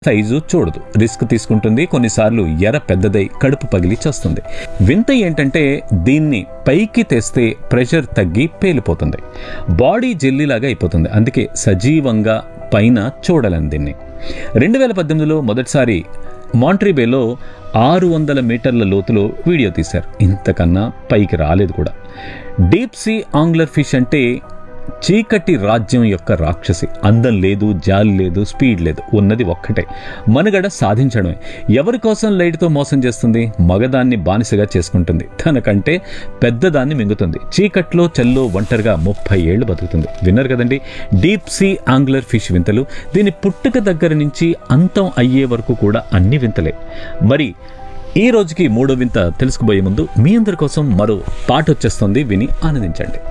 size చూడదు risk తీసుకుంటుంది కొన్నిసార్లు ఎర పెద్దదై కడుపు పగిలి చేస్తుంది వింత ఏంటంటే దీన్ని పైకి తెస్తే ప్రెషర్ తగ్గి పేలిపోతుంది బాడీ జెల్లీలాగా అయిపోతుంది అందుకే సజీవంగా పైన చూడలేం దీన్ని రెండు వేల పద్దెనిమిదిలో మొదటిసారి మాంట్రీబేలో ఆరు వందల మీటర్ల లోతులో వీడియో తీశారు ఇంతకన్నా పైకి రాలేదు కూడా డీప్ సీ ఆంగ్లర్ ఫిష్ అంటే చీకటి రాజ్యం యొక్క రాక్షసి అందం లేదు జాలి లేదు స్పీడ్ లేదు ఉన్నది ఒక్కటే మనుగడ సాధించడమే ఎవరి కోసం లైట్తో మోసం చేస్తుంది మగదాన్ని బానిసగా చేసుకుంటుంది తనకంటే పెద్దదాన్ని మింగుతుంది చీకట్లో చెల్లో ఒంటరిగా ముప్పై ఏళ్ళు బతుకుతుంది విన్నారు కదండి డీప్ సీ ఆంగ్లర్ ఫిష్ వింతలు దీని పుట్టుక దగ్గర నుంచి అంతం అయ్యే వరకు కూడా అన్ని వింతలే మరి ఈ రోజుకి మూడో వింత తెలుసుకుపోయే ముందు మీ అందరి కోసం మరో పాట వచ్చేస్తుంది విని ఆనందించండి